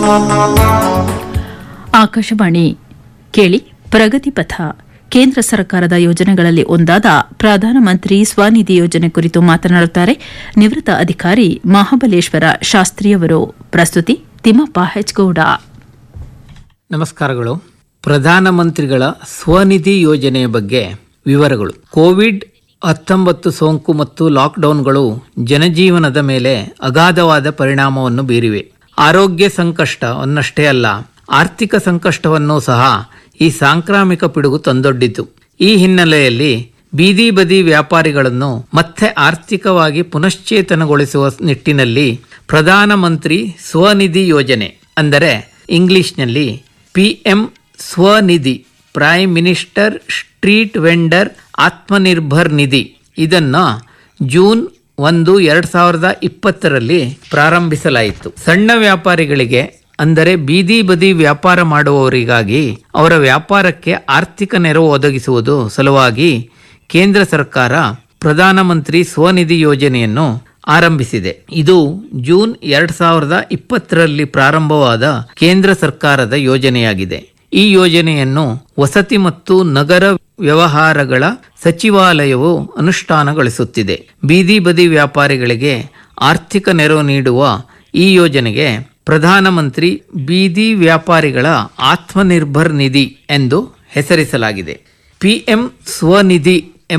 ಆಕಾಶವಾಣಿ ಕೇಳಿ ಪ್ರಗತಿ ಪಥ ಕೇಂದ್ರ ಸರ್ಕಾರದ ಯೋಜನೆಗಳಲ್ಲಿ ಒಂದಾದ ಪ್ರಧಾನಮಂತ್ರಿ ಸ್ವನಿಧಿ ಯೋಜನೆ ಕುರಿತು ಮಾತನಾಡುತ್ತಾರೆ ನಿವೃತ್ತ ಅಧಿಕಾರಿ ಮಹಾಬಲೇಶ್ವರ ಶಾಸ್ತ್ರಿಯವರು ಪ್ರಸ್ತುತಿ ತಿಮ್ಮಪ್ಪ ಹೆಚ್ಗೌಡ ನಮಸ್ಕಾರಗಳು ಪ್ರಧಾನಮಂತ್ರಿಗಳ ಸ್ವನಿಧಿ ಯೋಜನೆಯ ಬಗ್ಗೆ ವಿವರಗಳು ಕೋವಿಡ್ ಹತ್ತೊಂಬತ್ತು ಸೋಂಕು ಮತ್ತು ಲಾಕ್ಡೌನ್ಗಳು ಜನಜೀವನದ ಮೇಲೆ ಅಗಾಧವಾದ ಪರಿಣಾಮವನ್ನು ಬೀರಿವೆ ಆರೋಗ್ಯ ಸಂಕಷ್ಟವನ್ನಷ್ಟೇ ಅಲ್ಲ ಆರ್ಥಿಕ ಸಂಕಷ್ಟವನ್ನು ಸಹ ಈ ಸಾಂಕ್ರಾಮಿಕ ಪಿಡುಗು ತಂದೊಡ್ಡಿತು ಈ ಹಿನ್ನೆಲೆಯಲ್ಲಿ ಬೀದಿ ಬದಿ ವ್ಯಾಪಾರಿಗಳನ್ನು ಮತ್ತೆ ಆರ್ಥಿಕವಾಗಿ ಪುನಶ್ಚೇತನಗೊಳಿಸುವ ನಿಟ್ಟಿನಲ್ಲಿ ಪ್ರಧಾನಮಂತ್ರಿ ಸ್ವನಿಧಿ ಯೋಜನೆ ಅಂದರೆ ಇಂಗ್ಲಿಷ್ನಲ್ಲಿ PM Svanidhi prime minister street vendor Atmanirbhar Nidhi ಇದನ್ನು ಜೂನ್ ಒಂದು ಎರಡ್ ಸಾವಿರದ ಇಪ್ಪತ್ತರಲ್ಲಿ ಪ್ರಾರಂಭಿಸಲಾಯಿತು ಸಣ್ಣ ವ್ಯಾಪಾರಿಗಳಿಗೆ ಅಂದರೆ ಬೀದಿ ಬದಿ ವ್ಯಾಪಾರ ಮಾಡುವವರಿಗಾಗಿ ಅವರ ವ್ಯಾಪಾರಕ್ಕೆ ಆರ್ಥಿಕ ನೆರವು ಒದಗಿಸುವುದು ಸಲುವಾಗಿ ಕೇಂದ್ರ ಸರ್ಕಾರ ಪ್ರಧಾನಮಂತ್ರಿ ಸ್ವನಿಧಿ ಯೋಜನೆಯನ್ನು ಆರಂಭಿಸಿದೆ ಇದು ಜೂನ್ ಎರಡ್ ಸಾವಿರದ ಇಪ್ಪತ್ತರಲ್ಲಿ ಪ್ರಾರಂಭವಾದ ಕೇಂದ್ರ ಸರ್ಕಾರದ ಯೋಜನೆಯಾಗಿದೆ ಈ ಯೋಜನೆಯನ್ನು ವಸತಿ ಮತ್ತು ನಗರ ವ್ಯವಹಾರಗಳ ಸಚಿವಾಲಯವು ಅನುಷ್ಠಾನಗೊಳಿಸುತ್ತಿದೆ ಬೀದಿ ಬದಿ ವ್ಯಾಪಾರಿಗಳಿಗೆ ಆರ್ಥಿಕ ನೆರವು ನೀಡುವ ಈ ಯೋಜನೆಗೆ ಪ್ರಧಾನಮಂತ್ರಿ ಬೀದಿ ವ್ಯಾಪಾರಿಗಳ ಆತ್ಮನಿರ್ಭರ್ ನಿಧಿ ಎಂದು ಹೆಸರಿಸಲಾಗಿದೆ ಪಿಎಂ ಸ್ವನಿಧಿ